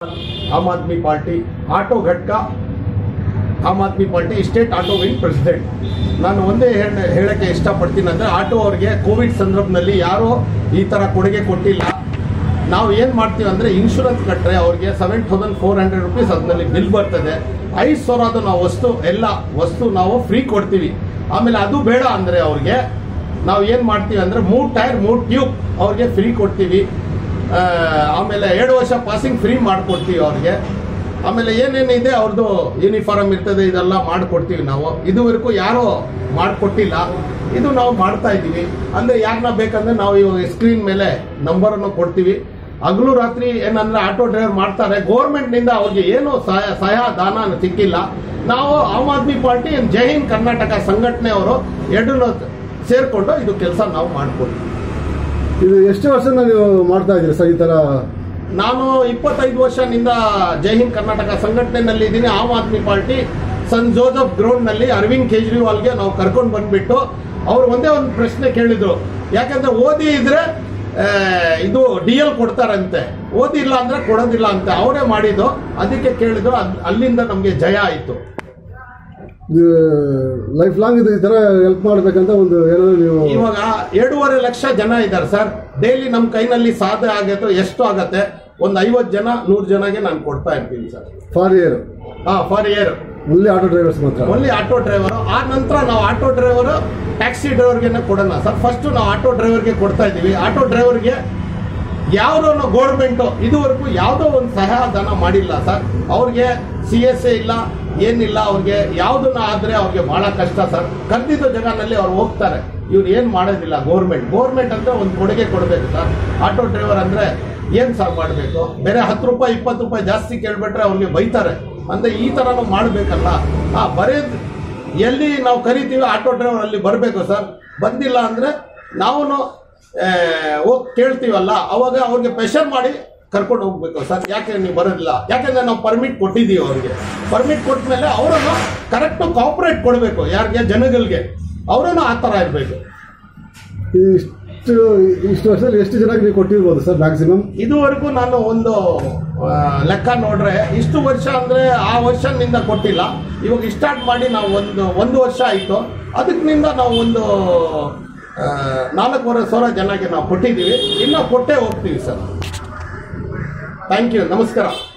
am Aadmi party auto ಘಟಕ Aam Aadmi party state auto wing president ನಾನು ಒಂದೇ ಹೇಳ- ಹೇಳಕ್ಕೆ ಇಷ್ಟಪಡ್ತೀನಿ ಅಂದರೆ ಆಟೋ ಅವ್ರಿಗೆ ಕೋವಿಡ್ ಸಂದರ್ಭದಲ್ಲಿ ಯಾರೂ ಈ ಥರ ಕೊಡುಗೆ ಕೊಟ್ಟಿಲ್ಲ ನಾವು ಏನು ಮಾಡ್ತೀವಿ ಅಂದರೆ ಇನ್ಶೂರೆನ್ಸ್ ಕಟ್ಟರೆ ಅವ್ರಿಗೆ seven thousand four hundred rupees ಅದರಲ್ಲಿ ಬಿಲ್ ಬರ್ತದೆ ಐದು ಸಾವಿರದು ನಾವು ವಸ್ತು ಎಲ್ಲ ವಸ್ತು ನಾವು ಫ್ರೀ ಕೊಡ್ತೀವಿ ಆಮೇಲೆ ಅದು ಬೇಡ ಅಂದರೆ ಅವ್ರಿಗೆ ನಾವು ಏನು ಮಾಡ್ತೀವಿ ಅಂದರೆ ಮೂರು ಟೈರ್ ಮೂರು ಟ್ಯೂಬ್ ಅವ್ರಿಗೆ ಫ್ರೀ ಕೊಡ್ತೀವಿ ಆ, ಆಮೇಲೆ ಎರಡು ವರ್ಷ ಪಾಸಿಂಗ್ ಫ್ರೀ ಮಾಡಿಕೊಡ್ತೀವಿ ಅವ್ರಿಗೆ ಆಮೇಲೆ ಏನೇನಿದೆ ಅವ್ರದ್ದು ಯೂನಿಫಾರ್ಮ್ ಇರ್ತದೆ ಇದೆಲ್ಲ ಮಾಡಿಕೊಡ್ತೀವಿ ನಾವು ಇದುವರೆಗೂ ಯಾರೂ ಮಾಡಿಕೊಟ್ಟಿಲ್ಲ ಇದು ನಾವು ಮಾಡ್ತಾ ಇದ್ದೀವಿ ಅಂದರೆ ಯಾರನ್ನ ಬೇಕಂದ್ರೆ ನಾವು ಇವಾಗ ಸ್ಕ್ರೀನ್ ಮೇಲೆ ನಂಬರನ್ನು ಕೊಡ್ತೀವಿ ಹಗಲು ರಾತ್ರಿ ಏನಂದ್ರೆ ಆಟೋ ಡ್ರೈವರ್ ಮಾಡ್ತಾರೆ ಗೌರ್ಮೆಂಟ್ನಿಂದ ಅವ್ರಿಗೆ ಏನು ಸಹಾಯ ಸಹಾಯ ದಾನ ಸಿಕ್ಕಿಲ್ಲ ನಾವು ಆಮ್ ಆದ್ಮಿ ಪಾರ್ಟಿ ಜೈ ಹಿಂದ್ ಕರ್ನಾಟಕ ಸಂಘಟನೆಯವರು ಎರಡನ್ನೂ ಸೇರಿಕೊಂಡು ಇದು ಕೆಲಸ ನಾವು ಮಾಡಿಕೊಡ್ತೀವಿ ಇದು ಎಷ್ಟು ವರ್ಷದಿಂದ ನೀವು ಮಾಡ್ತಾ ಇದ್ದೀರಿ ಸರ್ ಈ ತರ ನಾನು ಇಪ್ಪತ್ತೈದು ವರ್ಷದಿಂದ ಜೈ ಹಿಂದ್ ಕರ್ನಾಟಕ ಸಂಘಟನೆಯಲ್ಲಿ ಇದ್ದೀನಿ ಆಮ್ ಆದ್ಮಿ ಪಾರ್ಟಿ ಸನ್ ಜೋಸಫ್ ಗ್ರೌಂಡ್ ನಲ್ಲಿ ಅರವಿಂದ್ ಕೇಜ್ರಿವಾಲ್ಗೆ ನಾವು ಕರ್ಕೊಂಡು ಬಂದ್ಬಿಟ್ಟು ಅವ್ರು ಒಂದೇ ಒಂದು ಪ್ರಶ್ನೆ ಕೇಳಿದ್ರು ಯಾಕಂದ್ರೆ ಓದಿ ಇದ್ರೆ ಆ, ಇದು ಡಿ ಎಲ್ ಕೊಡ್ತಾರಂತೆ ಓದಿಲ್ಲ ಅಂದ್ರೆ ಕೊಡೋದಿಲ್ಲ ಅಂತ ಅವರೇ ಮಾಡಿದ್ದು ಅದಕ್ಕೆ ಕೇಳಿದ್ರು ಅದ್- ಅಲ್ಲಿಂದ ನಮಗೆ ಜಯ ಆಯಿತು ಲೈಫ್ ಲಾಂಗ್ ಇದು ಈ ತರ ಹೆಲ್ಪ್ ಮಾಡ್ಬೇಕಂತ ಒಂದು ಏನಾದ್ರು ನೀವು ಇವಾಗ ಎರಡೂವರೆ ಲಕ್ಷ ಜನ ಇದ್ದಾರೆ ಸರ್ ಡೈಲಿ ನಮ್ಮ ಕೈನಲ್ಲಿ ಸಾಧ್ಯ ಆಗತ್ತೆ ಎಷ್ಟು ಆಗತ್ತೆ ಒಂದು ಐವತ್ತು ಜನ ನೂರು ಜನಗೆ ನಾನು ಕೊಡ್ತಾ ಇರ್ತೀನಿ ಸರ್ ಫಾರ್ ಇಯರ್ ಹಾ four year only auto drivers ಮಾತ್ರ ಓನ್ಲಿ ಆಟೋ ಡ್ರೈವರ್ ಆ ನಂತರ ನಾವು ಆಟೋ ಡ್ರೈವರ್ ಟ್ಯಾಕ್ಸಿ ಡ್ರೈವರ್ಗೆ ಕೊಡೋಣ ಸರ್ ಫಸ್ಟ್ ನಾವು ಆಟೋ ಡ್ರೈವರ್ಗೆ ಕೊಡ್ತಾ ಇದ್ದೀವಿ ಆಟೋ ಡ್ರೈವರ್ಗೆ ಯಾವುದೋ ಗೌರ್ಮೆಂಟು ಇದುವರೆಗೂ ಯಾವುದೋ ಒಂದು ಸಹಾಯಧನ ಮಾಡಿಲ್ಲ ಸರ್ ಅವ್ರಿಗೆ ಸಿ ಎಸ್ ಎ ಇಲ್ಲ ಏನಿಲ್ಲ ಅವ್ರಿಗೆ ಯಾವುದನ್ನ ಆದರೆ ಅವ್ರಿಗೆ ಬಹಳ ಕಷ್ಟ ಸರ್ ಕದ್ದಿದ್ದ ಜಗನಲ್ಲಿ ಅವ್ರು ಹೋಗ್ತಾರೆ ಇವ್ರು ಏನು ಮಾಡೋದಿಲ್ಲ ಗೌರ್ಮೆಂಟ್ ಗೌರ್ಮೆಂಟ್ ಅಂದ್ರೆ ಒಂದು ಕೊಡುಗೆ ಕೊಡಬೇಕು ಸರ್ ಆಟೋ ಡ್ರೈವರ್ ಅಂದ್ರೆ ಏನು ಸರ್ ಮಾಡಬೇಕು ಬೇರೆ ಹತ್ತು ರೂಪಾಯಿ ಇಪ್ಪತ್ತು ರೂಪಾಯಿ ಜಾಸ್ತಿ ಕೇಳ್ಬಿಟ್ರೆ ಅವ್ರಿಗೆ ಬೈತಾರೆ ಅಂದ್ರೆ ಈ ಥರನೂ ಮಾಡಬೇಕಲ್ಲ ಆ ಬರೆಯೋದು ಎಲ್ಲಿ ನಾವು ಕರಿತೀವಿ ಆಟೋ ಡ್ರೈವರ್ ಅಲ್ಲಿ ಬರಬೇಕು ಸರ್ ಬಂದಿಲ್ಲ ಅಂದರೆ ನಾವು ಹೋಗಿ ಕೇಳ್ತೀವಲ್ಲ ಅವಾಗ ಅವ್ರಿಗೆ ಪ್ರೆಷರ್ ಮಾಡಿ ಕರ್ಕೊಂಡು ಹೋಗ್ಬೇಕು ಸರ್ ಯಾಕೆ ನೀವು ಬರೋದಿಲ್ಲ ಯಾಕೆಂದ್ರೆ ನಾವು ಪರ್ಮಿಟ್ ಕೊಟ್ಟಿದ್ದೀವಿ ಅವ್ರಿಗೆ ಪರ್ಮಿಟ್ ಕೊಟ್ಟ ಮೇಲೆ ಅವರನ್ನು ಕರೆಕ್ಟು ಕಾಪರೇಟ್ ಕೊಡಬೇಕು ಯಾರಿಗೆ ಜನಗಳಿಗೆ ಅವರನ್ನು ಆ ಥರ ಇರಬೇಕು ಇಷ್ಟು ಇಷ್ಟು ವರ್ಷದಲ್ಲಿ ಎಷ್ಟು ಜನಕ್ಕೆ ನೀವು ಕೊಟ್ಟಿರ್ಬೋದು ಸರ್ ಮ್ಯಾಕ್ಸಿಮಮ್ ಇದುವರೆಗೂ ನಾನು ಒಂದು ಆ, ಲೆಕ್ಕ ನೋಡ್ರೆ ಇಷ್ಟು ವರ್ಷ ಅಂದ್ರೆ ಆ ವರ್ಷನಿಂದ ಕೊಟ್ಟಿಲ್ಲ ಇವಾಗ ಸ್ಟಾರ್ಟ್ ಮಾಡಿ ನಾವು ಒಂದು ಒಂದು ವರ್ಷ ಆಯಿತು ಅದಕ್ಕಿಂದ ನಾವು ಒಂದು ಆ, ನಾಲ್ಕೂವರೆ ಸಾವಿರ ಜನಕ್ಕೆ ನಾವು ಕೊಟ್ಟಿದ್ದೀವಿ ಇನ್ನೂ ಕೊಟ್ಟೇ ಹೋಗ್ತೀವಿ ಸರ್ ಥ್ಯಾಂಕ್ ಯು ನಮಸ್ಕಾರ